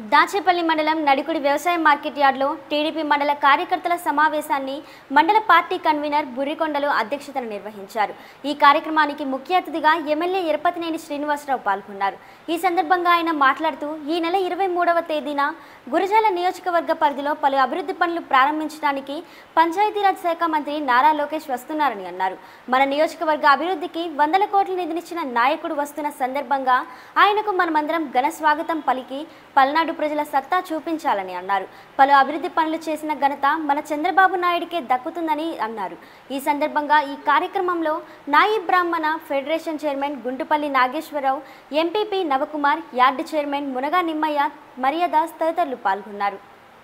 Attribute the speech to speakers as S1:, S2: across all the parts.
S1: దాచేపల్లి మండలం నడికుడి వ్యవసాయ మార్కెట్ యార్డ్లో టీడీపీ మండల కార్యకర్తల సమావేశాన్ని మండల పార్టీ కన్వీనర్ బుర్రికొండలు అధ్యక్షతన నిర్వహించారు ఈ కార్యక్రమానికి ముఖ్య అతిథిగా ఎమ్మెల్యే ఎరపతినేని శ్రీనివాసరావు పాల్గొన్నారు ఈ సందర్భంగా ఆయన మాట్లాడుతూ ఈ నెల ఇరవై మూడవ తేదీన గురజాల నియోజకవర్గ పరిధిలో పలు అభివృద్ధి పనులు ప్రారంభించడానికి పంచాయతీరాజ్ శాఖ మంత్రి నారా లోకేష్ వస్తున్నారని అన్నారు మన నియోజకవర్గ అభివృద్ధికి వందల కోట్ల నిధినిచ్చిన నాయకుడు వస్తున్న సందర్భంగా ఆయనకు మనమందరం ఘన స్వాగతం పలికి పల్నాడు ప్రజల సత్తా చూపించాలని అన్నారు పలు అభివృద్ధి పనులు చేసిన ఘనత మన చంద్రబాబు నాయుడికే దక్కుతుందని అన్నారు ఈ సందర్భంగా ఈ కార్యక్రమంలో Nayi Brahmana federation chairman Guntupalli Nageswararao MPP Navakumar yard chairman Munaga Nimmaiah Mariyadas తదితరులు పాల్గొన్నారు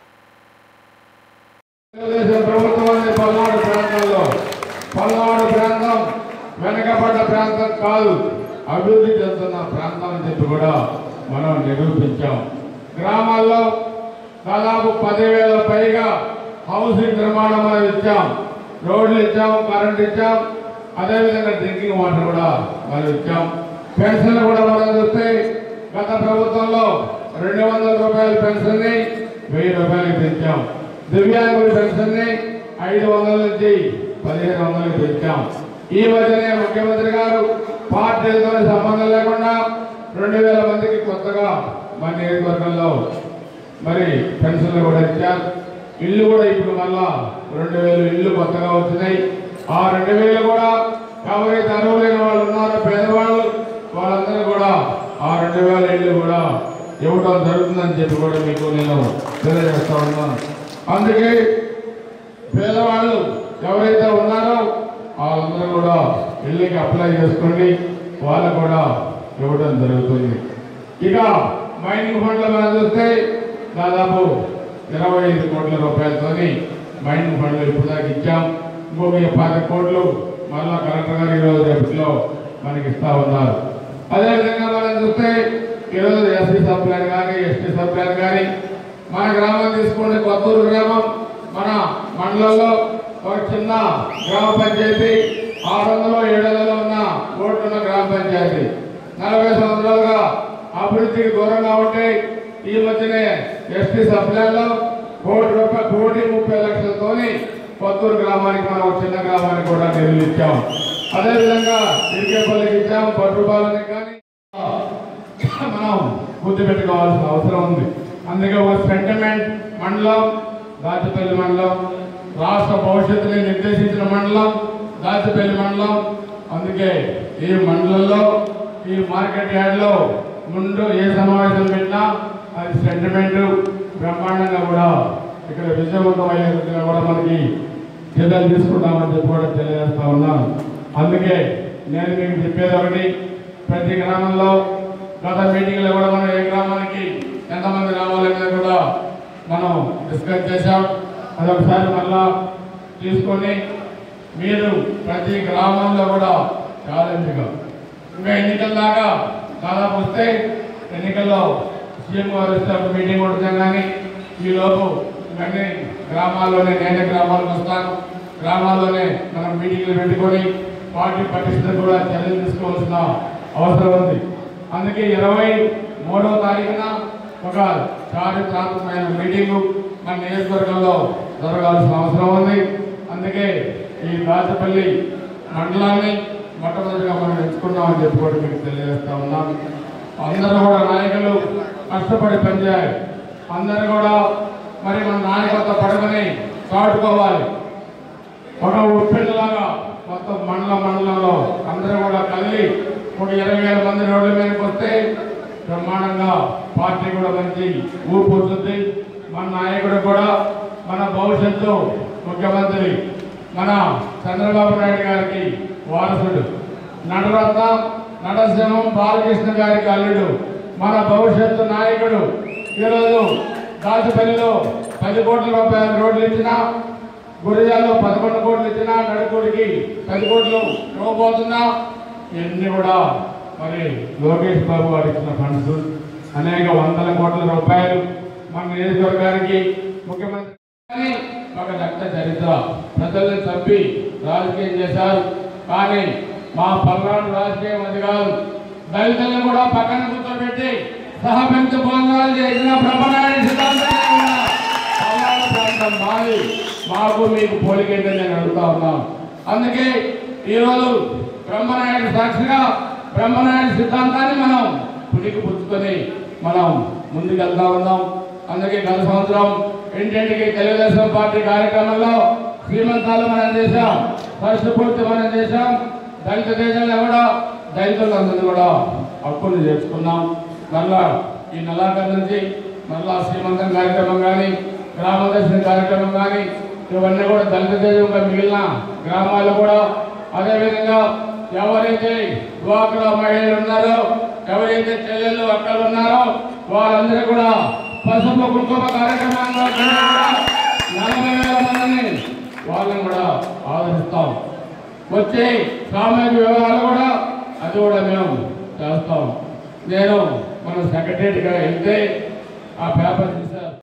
S2: తెలుగుదేశం ప్రభుత్వం అనే పల్నాడు ప్రాంతంలో పల్నాడు ప్రాంతం వెనకబడ్డ ప్రాంతం కాదు అభివృద్ధి చెందుతున్న ప్రాంతం అని చెప్పి కూడా మనం నిరూపించాం గ్రామాల్లో దాదాపు పదివేల పైగా హౌసింగ్ నిర్మాణం అనేది ఇచ్చాం రోడ్లు ఇచ్చాం కరెంట్ ఇచ్చాం అదేవిధంగా డ్రింకింగ్ వాటర్ కూడా మనం ఇచ్చాం పెన్షన్ కూడా మనం చూస్తే గత ప్రభుత్వంలో రెండు వందల రూపాయల పెన్షన్ని వెయ్యి రూపాయలకి పెంచాం దివ్యాంగుల పెన్షన్ని ఐదు వందల నుంచి పదిహేను వందలకి పెంచాం ఈ మధ్యనే ముఖ్యమంత్రి గారు పార్టీలతో సంబంధం లేకుండా రెండు వేల మందికి కొత్తగా మన నియోజకవర్గంలో మరి పెన్షన్లు కూడా ఇచ్చారు ఇల్లు కూడా ఇప్పుడు మళ్ళా రెండు వేలు ఇల్లు కొత్తగా వచ్చినాయి ఆ రెండు వేలు కూడా ఎవరైతే అర్హులైన వాళ్ళు ఉన్నారో పేదవాళ్ళు వాళ్ళందరూ కూడా ఆ రెండు వేల ఇల్లు కూడా ఇవ్వడం జరుగుతుందని చెప్పి కూడా మీకు నేను తెలియజేస్తా ఉన్నాను అందుకే పేదవాళ్ళు ఎవరైతే ఉన్నారో వాళ్ళందరూ కూడా ఇల్లుకి అప్లై చేసుకోండి వాళ్ళు కూడా ఇవ్వడం జరుగుతుంది ఇక మైనింగ్ ఫండ్లు మనం చూస్తే దాదాపు ఇరవై ఐదు కోట్ల రూపాయలతోని మైనింగ్ ఫండ్లు ఇప్పుడు దాకా ఇచ్చాం ఇంకొక పది కోట్లు మళ్ళా కలెక్టర్ గారు ఈరోజు రేపటిలో మనకి ఇస్తా ఉన్నారు అదేవిధంగా మనం చూస్తే ఈరోజు ఎస్సీ సప్లైన్ కానీ ఎస్టీ సప్లైన్ కానీ మన గ్రామం తీసుకుంటే కొత్తూరు గ్రామం మన మండలంలో ఒక చిన్న గ్రామ పంచాయతీ ఆరు వందలు ఏడు వందలు ఉన్న ఓట్లున్న గ్రామ పంచాయతీ నలభై సంవత్సరాలుగా అభివృద్ధికి దూరంగా ఉంటే ఈ మధ్యనే ఎస్టీ సప్లైలో కోటి రూపాయలు కోటి ముప్పై లక్షలతోని కొత్తూరు గ్రామానికి మనం ఒక చిన్న గ్రామానికి కూడా నిధులు ఇచ్చాం అదేవిధంగా ఇరికేపల్లికి ఇచ్చాం పట్టుపాలనికి కానీ మనం గుర్తుపెట్టుకోవాల్సిన అవసరం ఉంది అందుకే ఒక సెంటిమెంట్ మండలం దాచిపల్లి మండలం రాష్ట్ర భవిష్యత్తుని నిర్దేశించిన మండలం దాచిపల్లి మండలం అందుకే ఈ మండలంలో ఈ మార్కెట్ యార్డ్లో ముందు ఏ సమావేశం పెట్టినా అది సెంటిమెంట్ బ్రహ్మాండంగా కూడా ఇక్కడ విజయవంతం అయ్యే విధంగా కూడా మనకి చర్యలు తీసుకుంటామని చెప్పి కూడా తెలియజేస్తా ఉన్నాను అందుకే నేను మీకు చెప్పేది ఒకటి ప్రతి గ్రామంలో గత మీటింగ్లో కూడా మనం ఏ గ్రామానికి ఎంతమంది రావాలనేది కూడా మనం డిస్కస్ చేశాం అదొకసారి మళ్ళా తీసుకొని మీరు ప్రతి గ్రామంలో కూడా ఛాలెంజ్గా ఇంకా ఎన్నికల దాకా దాదాపు వస్తే ఎన్నికల్లో సీఎం గారు వస్తే అప్పుడు మీటింగ్ కొడుతాం కానీ ఈ లోపు ఇవన్నీ గ్రామాల్లోనే నేనే గ్రామాలకు వస్తాను గ్రామాల్లోనే మనం మీటింగ్లు పెట్టుకొని పార్టీ పటిష్టత కూడా చర్యలు తీసుకోవాల్సిన అవసరం ఉంది అందుకే ఇరవై మూడవ తారీఖున ఒక చారిత్రాత్మకమైన మీటింగు మన నియోజకవర్గంలో జరగాల్సిన అవసరం ఉంది అందుకే ఈ దాచపల్లి మండలాన్ని మొట్టమొదటిగా మనం ఎంచుకున్నామని చెప్పి కూడా మీకు తెలియజేస్తా ఉన్నాం అందరూ కూడా నాయకులు కష్టపడి పనిచేయాలి అందరూ కూడా మరి మన నాయకత్వ పడమని చాటుకోవాలి ఒక ఉప్పెళ్ళలాగా మొత్తం మండల మండలంలో అందరూ కూడా కదిలి ఒక ఇరవై వేల మంది రోడ్ల మీదకి వస్తే బ్రహ్మాండంగా పార్టీ కూడా మంచి ఊపు వస్తుంది మన నాయకుడు కూడా మన భవిష్యత్తు ముఖ్యమంత్రి మన చంద్రబాబు నాయుడు గారికి వారసుడు నటరత్న నటసింహం బాలకృష్ణ గారికి అల్లుడు మన భవిష్యత్తు నాయకుడు ఈరోజు దాచిపల్లిలో పది కోట్ల రూపాయల రోడ్లు ఇచ్చినా గురిజాల్లో పదకొండు కోట్లు ఇచ్చినా నడుకుడికి పది కోట్లు ఇవ్వబోతున్నా ఇవన్నీ కూడా మరి లోకేష్ బాబు గారు ఇచ్చిన ఫండ్స్ అనేక వందల కోట్ల రూపాయలు మన నియోజకవర్గానికి ముఖ్యమంత్రి కానీ ఒక రక్త చరిత్ర ప్రజల్ని చంపి రాజకీయం చేశారు కానీ మా పల్నాడు రాజకీయం అది కాదు దళితులను కూడా పక్కన కూర్చోబెట్టి సహపంచ భోజనాలు చేసిన బ్రహ్మనారాయణ సిద్ధాంతాన్ని కూడా పల్నాడు ప్రాంతం మాది మాకు మీకు పోలికేంటని నేను అడుగుతా ఉన్నాను అందుకే ఈరోజు బ్రహ్మనారాయణ సాక్షిగా బ్రహ్మనారాయణ సిద్ధాంతాన్ని మనం పుడికి పుచ్చుకొని మనం ముందుకెళ్తా ఉన్నాం అందుకే గత సంవత్సరం ఇంటింటికి తెలుగుదేశం పార్టీ కార్యక్రమంలో శ్రీమంతాలు మనం చేశాం ఫస్ట్ పూర్తి మనం చేశాం దళిత దేశాలు కూడా దళితులందరినీ కూడా హక్కులు చేసుకున్నాం మళ్ళా ఈ నెలాఖరు నుంచి మళ్ళా శ్రీమంతం కార్యక్రమం కానీ గ్రామ దర్శన కార్యక్రమం కానీ ఇవన్నీ కూడా దళిత దేశంగా మిగిలిన గ్రామాలు కూడా అదేవిధంగా ఎవరైతే డ్వాక్రా మహిళలు ఉన్నారో ఎవరైతే చెల్లెళ్ళు అక్కలు ఉన్నారో వాళ్ళందరూ కూడా పసుపు కుంకుమ కార్యక్రమంలో కూడా నలభై వేల మందిని వాళ్ళని కూడా ఆదరిస్తాం వచ్చే సామాజిక వివరాలు కూడా అది కూడా మేము చేస్తాం నేను మన సెక్రటరీగా వెళ్తే ఆ పేపర్ తీశారు